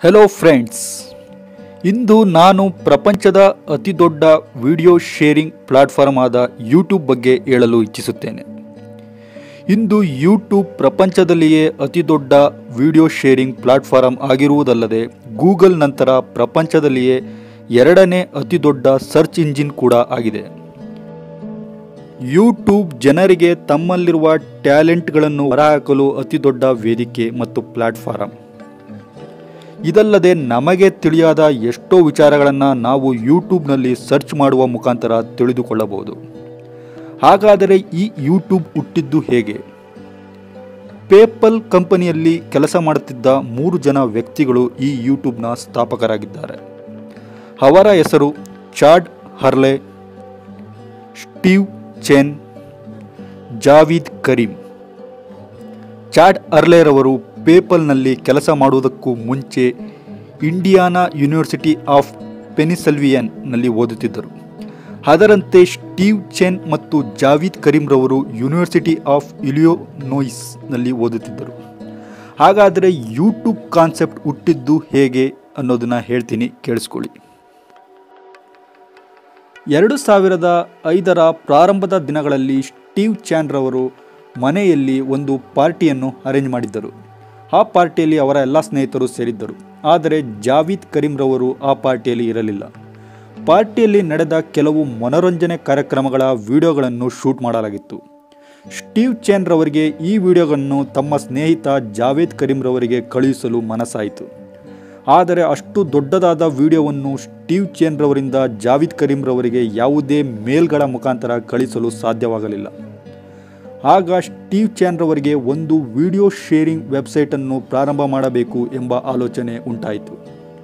hello friends ಇಂದು ನಾನು ಪ್ರಪಂಚದ ಅತಿದೊಡ್ಡ ವಿಡಿಯೋ ಶೇರಿಂಗ್ ಪ್ಲಾಟ್ಫಾರ್ಮ್ ಆದ ಯೂಟ್ಯೂಬ್ ಬಗ್ಗೆ ಹೇಳಲು ಇಚ್ಛಿಸುತ್ತೇನೆ ಇಂದು ಯೂಟ್ಯೂಬ್ ಪ್ರಪಂಚದಲ್ಲಿಯೇ ಅತಿದೊಡ್ಡ ವಿಡಿಯೋ ಶೇರಿಂಗ್ ಪ್ಲಾಟ್ಫಾರ್ಮ್ ಆಗಿರುವುದಲ್ಲದೆ ಗೂಗಲ್ ನಂತರ ಪ್ರಪಂಚದಲ್ಲಿಯೇ ಎರಡನೇ ಅತಿದೊಡ್ಡ ಸರ್ಚ್ ಇಂಜಿನ್ ಕೂಡ ಆಗಿದೆ ಯೂಟ್ಯೂಬ್ ಜನರಿಗೆ ತಮ್ಮಲ್ಲಿರುವ ಟ್ಯಾಲೆಂಟ್ಗಳನ್ನು ಹೊರಹಾಕಲು ಅತಿದೊಡ್ಡ ವೇದಿಕೆ ಮತ್ತು ಪ್ಲಾಟ್ಫಾರಂ ಇದಲ್ಲದೆ ನಮಗೆ ತಿಳಿಯಾದ ಎಷ್ಟೋ ವಿಚಾರಗಳನ್ನು ನಾವು ಯೂಟ್ಯೂಬ್ನಲ್ಲಿ ಸರ್ಚ್ ಮಾಡುವ ಮುಖಾಂತರ ತಿಳಿದುಕೊಳ್ಳಬಹುದು ಹಾಗಾದರೆ ಈ ಯೂಟ್ಯೂಬ್ ಹುಟ್ಟಿದ್ದು ಹೇಗೆ ಪೇಪಲ್ ಕಂಪನಿಯಲ್ಲಿ ಕೆಲಸ ಮಾಡುತ್ತಿದ್ದ ಮೂರು ಜನ ವ್ಯಕ್ತಿಗಳು ಈ ಯೂಟ್ಯೂಬ್ನ ಸ್ಥಾಪಕರಾಗಿದ್ದಾರೆ ಅವರ ಹೆಸರು Chad Hurley Steve Chen Jawed Karim Chad ಅರ್ಲೇರವರು ಪೇಪಲ್ನಲ್ಲಿ ಕೆಲಸ ಮಾಡುವುದಕ್ಕೂ ಮುಂಚೆ ಇಂಡಿಯಾನಾ ಯೂನಿವರ್ಸಿಟಿ ಆಫ್ ಪೆನಿಸಲ್ವಿಯನ್ನಲ್ಲಿ ಓದುತ್ತಿದ್ದರು ಅದರಂತೆ ಸ್ಟೀವ್ ಚೆನ್ ಮತ್ತು ಜಾವೀದ್ ಕರೀಂರವರು ಯೂನಿವರ್ಸಿಟಿ ಆಫ್ ಇಲಿಯೋನೋಯಿಸ್ನಲ್ಲಿ ಓದುತ್ತಿದ್ದರು ಹಾಗಾದರೆ ಯೂಟ್ಯೂಬ್ ಕಾನ್ಸೆಪ್ಟ್ ಹುಟ್ಟಿದ್ದು ಹೇಗೆ ಅನ್ನೋದನ್ನು ಹೇಳ್ತೀನಿ ಕೇಳಿಸ್ಕೊಳ್ಳಿ ಎರಡು ಸಾವಿರದ ಐದರ ಪ್ರಾರಂಭದ ದಿನಗಳಲ್ಲಿ ಸ್ಟೀವ್ ಚಾನ್ರವರು ಮನೆಯಲ್ಲಿ ಒಂದು ಪಾರ್ಟಿಯನ್ನು ಅರೇಂಜ್ ಮಾಡಿದ್ದರು ಆ ಪಾರ್ಟಿಯಲ್ಲಿ ಅವರ ಎಲ್ಲ ಸ್ನೇಹಿತರು ಸೇರಿದ್ದರು ಆದರೆ ಜಾವೀದ್ ಕರೀಂರವರು ಆ ಪಾರ್ಟಿಯಲ್ಲಿ ಇರಲಿಲ್ಲ ಪಾರ್ಟಿಯಲ್ಲಿ ನಡೆದ ಕೆಲವು ಮನೋರಂಜನೆ ಕಾರ್ಯಕ್ರಮಗಳ ವಿಡಿಯೋಗಳನ್ನು ಶೂಟ್ ಮಾಡಲಾಗಿತ್ತು ಸ್ಟೀವ್ ಚೇನ್ ರವರಿಗೆ ಈ ವಿಡಿಯೋಗಳನ್ನು ತಮ್ಮ ಸ್ನೇಹಿತ ಜಾವೇದ್ ಕರೀಂರವರಿಗೆ ಕಳುಹಿಸಲು ಮನಸ್ಸಾಯಿತು ಆದರೆ ಅಷ್ಟು ದೊಡ್ಡದಾದ ವಿಡಿಯೋವನ್ನು ಸ್ಟೀವ್ ಚೇನ್ ರವರಿಂದ ಜಾವೀದ್ ಕರೀಂರವರಿಗೆ ಯಾವುದೇ ಮೇಲ್ಗಳ ಮುಖಾಂತರ ಕಳಿಸಲು ಸಾಧ್ಯವಾಗಲಿಲ್ಲ ಆಗ ಸ್ಟೀವ್ ಚಾನ್ ರವರಿಗೆ ಒಂದು ವಿಡಿಯೋ ಶೇರಿಂಗ್ ವೆಬ್ಸೈಟನ್ನು ಪ್ರಾರಂಭ ಮಾಡಬೇಕು ಎಂಬ ಆಲೋಚನೆ ಉಂಟಾಯಿತು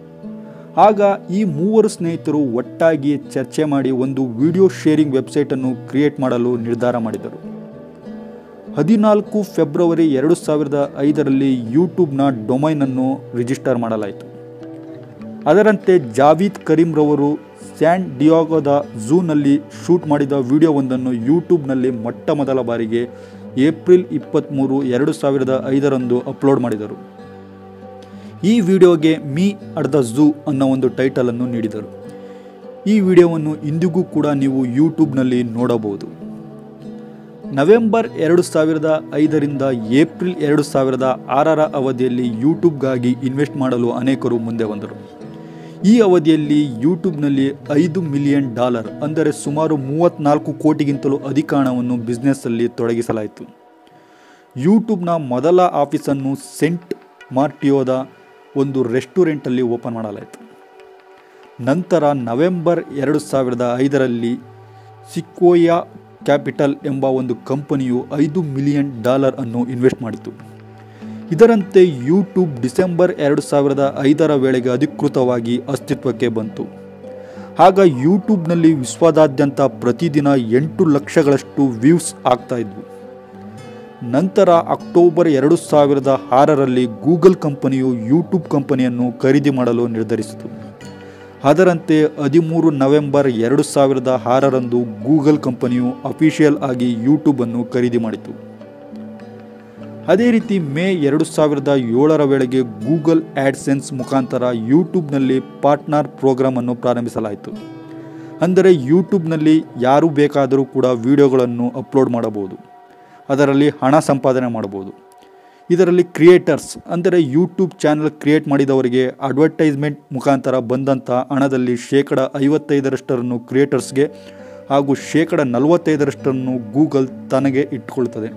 ಆಗ ಈ ಮೂವರು ಸ್ನೇಹಿತರು ಒಟ್ಟಾಗಿ ಚರ್ಚೆ ಮಾಡಿ ಒಂದು ವಿಡಿಯೋ ಶೇರಿಂಗ್ ವೆಬ್ಸೈಟನ್ನು ಕ್ರಿಯೇಟ್ ಮಾಡಲು ನಿರ್ಧಾರ ಮಾಡಿದರು ಹದಿನಾಲ್ಕು ಫೆಬ್ರವರಿ ಎರಡು ಸಾವಿರದ ಐದರಲ್ಲಿ ಯೂಟ್ಯೂಬ್ನ ಡೊಮೈನನ್ನು ರಿಜಿಸ್ಟರ್ ಮಾಡಲಾಯಿತು ಅದರಂತೆ ಜಾವೀದ್ ಕರೀಂರವರು ಸ್ಯಾನ್ ಡಿಯಾಗೋದ ಝೂನಲ್ಲಿ ಶೂಟ್ ಮಾಡಿದ ವಿಡಿಯೋವೊಂದನ್ನು ಯೂಟ್ಯೂಬ್ನಲ್ಲಿ ಮೊಟ್ಟ ಮೊದಲ ಬಾರಿಗೆ ಏಪ್ರಿಲ್ ಇಪ್ಪತ್ತ್ಮೂರು ಎರಡು ಸಾವಿರದ ಐದರಂದು ಅಪ್ಲೋಡ್ ಮಾಡಿದರು ಈ ವಿಡಿಯೋಗೆ ಮೀ ಅಟ್ ದ ಝೂ ಅನ್ನೋ ಒಂದು ಟೈಟಲನ್ನು ನೀಡಿದರು ಈ ವಿಡಿಯೋವನ್ನು ಇಂದಿಗೂ ಕೂಡ ನೀವು ಯೂಟ್ಯೂಬ್ನಲ್ಲಿ ನೋಡಬಹುದು ನವೆಂಬರ್ ಎರಡು ಸಾವಿರದ ಐದರಿಂದ ಏಪ್ರಿಲ್ ಎರಡು ಸಾವಿರದ ಆರರ ಅವಧಿಯಲ್ಲಿ ಯೂಟ್ಯೂಬ್ಗಾಗಿ ಇನ್ವೆಸ್ಟ್ ಮಾಡಲು ಅನೇಕರು ಮುಂದೆ ಬಂದರು ಈ ಅವಧಿಯಲ್ಲಿ ಯೂಟ್ಯೂಬ್ನಲ್ಲಿ ಐದು ಮಿಲಿಯನ್ ಡಾಲರ್ ಅಂದರೆ ಸುಮಾರು ಮೂವತ್ತ್ನಾಲ್ಕು ಕೋಟಿಗಿಂತಲೂ ಅಧಿಕ ಹಣವನ್ನು ಬಿಸ್ನೆಸ್ಸಲ್ಲಿ ತೊಡಗಿಸಲಾಯಿತು ಯೂಟ್ಯೂಬ್ನ ಮೊದಲ ಆಫೀಸನ್ನು ಸೆಂಟ್ ಮಾರ್ಟಿಯೋದ ಒಂದು ರೆಸ್ಟೋರೆಂಟಲ್ಲಿ ಓಪನ್ ಮಾಡಲಾಯಿತು ನಂತರ ನವೆಂಬರ್ ಎರಡು ಸಾವಿರದ ಐದರಲ್ಲಿ ಸಿಕ್ಕೋಯಾ ಕ್ಯಾಪಿಟಲ್ ಎಂಬ ಒಂದು ಕಂಪನಿಯು ಐದು ಮಿಲಿಯನ್ ಡಾಲರ್ ಅನ್ನು ಇನ್ವೆಸ್ಟ್ ಮಾಡಿತು ಇದರಂತೆ ಯೂಟ್ಯೂಬ್ ಡಿಸೆಂಬರ್ ಎರಡು ಸಾವಿರದ ಐದರ ವೇಳೆಗೆ ಅಧಿಕೃತವಾಗಿ ಅಸ್ತಿತ್ವಕ್ಕೆ ಬಂತು ಆಗ ಯೂಟ್ಯೂಬ್ನಲ್ಲಿ ವಿಶ್ವದಾದ್ಯಂತ ಪ್ರತಿದಿನ ಎಂಟು ಲಕ್ಷಗಳಷ್ಟು ವ್ಯೂಸ್ ಆಗ್ತಾ ಇದ್ವು ನಂತರ ಅಕ್ಟೋಬರ್ ಎರಡು ಸಾವಿರದ ಆರರಲ್ಲಿ ಗೂಗಲ್ ಕಂಪನಿಯು ಯೂಟ್ಯೂಬ್ ಕಂಪನಿಯನ್ನು ಖರೀದಿ ಮಾಡಲು ನಿರ್ಧರಿಸಿತು ಅದರಂತೆ ಹದಿಮೂರು ನವೆಂಬರ್ ಎರಡು ಸಾವಿರದ ಆರರಂದು ಗೂಗಲ್ ಕಂಪನಿಯು ಅಫಿಷಿಯಲ್ ಆಗಿ ಯೂಟ್ಯೂಬನ್ನು ಖರೀದಿ ಮಾಡಿತು ಅದೇ ರೀತಿ ಮೇ ಎರಡು ಸಾವಿರದ ಏಳರ ವೇಳೆಗೆ ಗೂಗಲ್ ಆ್ಯಡ್ಸೆನ್ಸ್ ಮುಖಾಂತರ ಯೂಟ್ಯೂಬ್ನಲ್ಲಿ ಪಾರ್ಟ್ನರ್ ಪ್ರೋಗ್ರಾಮನ್ನು ಪ್ರಾರಂಭಿಸಲಾಯಿತು ಅಂದರೆ ಯೂಟ್ಯೂಬ್ನಲ್ಲಿ ಯಾರು ಬೇಕಾದರೂ ಕೂಡ ವಿಡಿಯೋಗಳನ್ನು ಅಪ್ಲೋಡ್ ಮಾಡಬಹುದು ಅದರಲ್ಲಿ ಹಣ ಸಂಪಾದನೆ ಮಾಡಬಹುದು ಇದರಲ್ಲಿ ಕ್ರಿಯೇಟರ್ಸ್ ಅಂದರೆ ಯೂಟ್ಯೂಬ್ ಚಾನಲ್ ಕ್ರಿಯೇಟ್ ಮಾಡಿದವರಿಗೆ ಅಡ್ವರ್ಟೈಸ್ಮೆಂಟ್ ಮುಖಾಂತರ ಬಂದಂಥ ಹಣದಲ್ಲಿ ಶೇಕಡ ಐವತ್ತೈದರಷ್ಟರನ್ನು ಕ್ರಿಯೇಟರ್ಸ್ಗೆ ಹಾಗೂ ಶೇಕಡ ನಲವತ್ತೈದರಷ್ಟನ್ನು ಗೂಗಲ್ ತನಗೆ ಇಟ್ಟುಕೊಳ್ತದೆ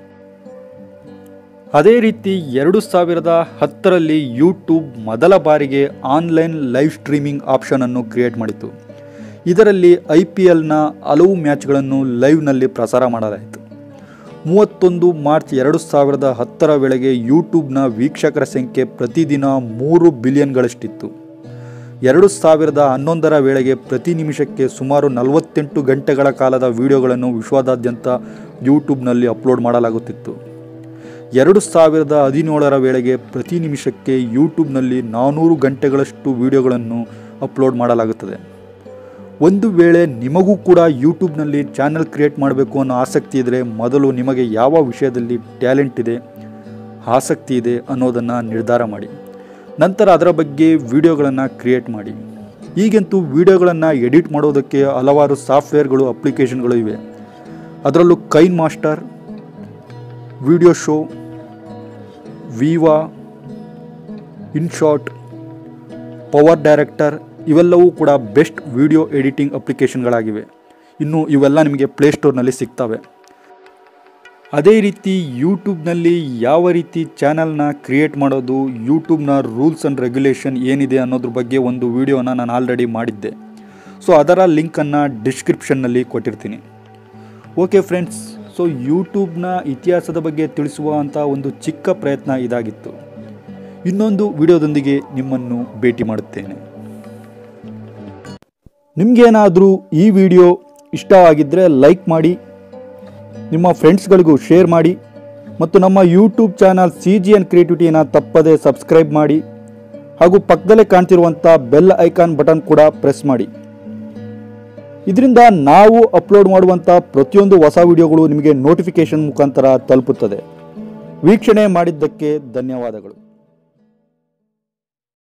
ಅದೇ ರೀತಿ ಎರಡು ಸಾವಿರದ ಹತ್ತರಲ್ಲಿ ಯೂಟ್ಯೂಬ್ ಮೊದಲ ಬಾರಿಗೆ ಆನ್ಲೈನ್ ಲೈವ್ ಸ್ಟ್ರೀಮಿಂಗ್ ಆಪ್ಷನನ್ನು ಕ್ರಿಯೇಟ್ ಮಾಡಿತು ಇದರಲ್ಲಿ ಐ ಪಿ ಎಲ್ನ ಹಲವು ಮ್ಯಾಚ್ಗಳನ್ನು ಲೈವ್ನಲ್ಲಿ ಪ್ರಸಾರ ಮಾಡಲಾಯಿತು ಮೂವತ್ತೊಂದು ಮಾರ್ಚ್ ಎರಡು ಸಾವಿರದ ಹತ್ತರ ವೇಳೆಗೆ ಯೂಟ್ಯೂಬ್ನ ವೀಕ್ಷಕರ ಸಂಖ್ಯೆ ಪ್ರತಿದಿನ ಮೂರು ಬಿಲಿಯನ್ಗಳಷ್ಟಿತ್ತು ಎರಡು ಸಾವಿರದ ಹನ್ನೊಂದರ ವೇಳೆಗೆ ಪ್ರತಿ ನಿಮಿಷಕ್ಕೆ ಸುಮಾರು ನಲವತ್ತೆಂಟು ಗಂಟೆಗಳ ಕಾಲದ ವಿಡಿಯೋಗಳನ್ನು ವಿಶ್ವದಾದ್ಯಂತ ಯೂಟ್ಯೂಬ್ನಲ್ಲಿ ಅಪ್ಲೋಡ್ ಮಾಡಲಾಗುತ್ತಿತ್ತು ಎರಡು ಸಾವಿರದ ಹದಿನೇಳರ ವೇಳೆಗೆ ಪ್ರತಿ ನಿಮಿಷಕ್ಕೆ ಯೂಟ್ಯೂಬ್ನಲ್ಲಿ ನಾನ್ನೂರು ಗಂಟೆಗಳಷ್ಟು ವಿಡಿಯೋಗಳನ್ನು ಅಪ್ಲೋಡ್ ಮಾಡಲಾಗುತ್ತದೆ ಒಂದು ವೇಳೆ ನಿಮಗೂ ಕೂಡ ಯೂಟ್ಯೂಬ್ನಲ್ಲಿ ಚಾನಲ್ ಕ್ರಿಯೇಟ್ ಮಾಡಬೇಕು ಅನ್ನೋ ಆಸಕ್ತಿ ಇದ್ದರೆ ಮೊದಲು ನಿಮಗೆ ಯಾವ ವಿಷಯದಲ್ಲಿ ಟ್ಯಾಲೆಂಟ್ ಇದೆ ಆಸಕ್ತಿ ಇದೆ ಅನ್ನೋದನ್ನು ನಿರ್ಧಾರ ಮಾಡಿ ನಂತರ ಅದರ ಬಗ್ಗೆ ವಿಡಿಯೋಗಳನ್ನು ಕ್ರಿಯೇಟ್ ಮಾಡಿ ಈಗಂತೂ ವಿಡಿಯೋಗಳನ್ನು ಎಡಿಟ್ ಮಾಡೋದಕ್ಕೆ ಹಲವಾರು ಸಾಫ್ಟ್ವೇರ್ಗಳು ಅಪ್ಲಿಕೇಶನ್ಗಳು ಇವೆ ಅದರಲ್ಲೂ KineMaster VideoShow Viva InShot PowerDirector ಇವೆಲ್ಲವೂ ಕೂಡ ಬೆಸ್ಟ್ ವಿಡಿಯೋ ಎಡಿಟಿಂಗ್ ಅಪ್ಲಿಕೇಶನ್ಗಳಾಗಿವೆ ಇನ್ನು ಇವೆಲ್ಲ ನಿಮಗೆ ಪ್ಲೇಸ್ಟೋರ್ನಲ್ಲಿ ಸಿಗ್ತವೆ ಅದೇ ರೀತಿ ಯೂಟ್ಯೂಬ್ನಲ್ಲಿ ಯಾವ ರೀತಿ ಚಾನಲ್ನ ಕ್ರಿಯೇಟ್ ಮಾಡೋದು ಯೂಟ್ಯೂಬ್ನ ರೂಲ್ಸ್ ಆ್ಯಂಡ್ ರೆಗ್ಯುಲೇಷನ್ ಏನಿದೆ ಅನ್ನೋದ್ರ ಬಗ್ಗೆ ಒಂದು ವಿಡಿಯೋನ ನಾನು ಆಲ್ರೆಡಿ ಮಾಡಿದ್ದೆ ಸೊ ಅದರ ಲಿಂಕನ್ನು ಡಿಸ್ಕ್ರಿಪ್ಷನ್ನಲ್ಲಿ ಕೊಟ್ಟಿರ್ತೀನಿ ಓಕೆ ಫ್ರೆಂಡ್ಸ್ ಸೊ ಯೂಟ್ಯೂಬ್ನ ಇತಿಹಾಸದ ಬಗ್ಗೆ ತಿಳಿಸುವಂಥ ಒಂದು ಚಿಕ್ಕ ಪ್ರಯತ್ನ ಇದಾಗಿತ್ತು ಇನ್ನೊಂದು ವಿಡಿಯೋದೊಂದಿಗೆ ನಿಮ್ಮನ್ನು ಭೇಟಿ ಮಾಡುತ್ತೇನೆ ನಿಮಗೇನಾದರೂ ಈ ವಿಡಿಯೋ ಇಷ್ಟವಾಗಿದ್ದರೆ ಲೈಕ್ ಮಾಡಿ ನಿಮ್ಮ ಫ್ರೆಂಡ್ಸ್ಗಳಿಗೂ ಶೇರ್ ಮಾಡಿ ಮತ್ತು ನಮ್ಮ YouTube channel C G N ಕ್ರಿಯೇಟಿವಿಟಿಯನ್ನು ತಪ್ಪದೇ ಸಬ್ಸ್ಕ್ರೈಬ್ ಮಾಡಿ ಹಾಗೂ ಪಕ್ಕದಲ್ಲೇ ಕಾಣ್ತಿರುವಂಥ ಬೆಲ್ ಐಕಾನ್ ಬಟನ್ ಕೂಡ ಪ್ರೆಸ್ ಮಾಡಿ ಇದರಿಂದ ನಾವು ಅಪ್ಲೋಡ್ ಮಾಡುವಂಥ ಪ್ರತಿಯೊಂದು ಹೊಸ ವಿಡಿಯೋಗಳು ನಿಮಗೆ ನೋಟಿಫಿಕೇಶನ್ ಮುಖಾಂತರ ತಲುಪುತ್ತದೆ ವೀಕ್ಷಣೆ ಮಾಡಿದ್ದಕ್ಕೆ ಧನ್ಯವಾದಗಳು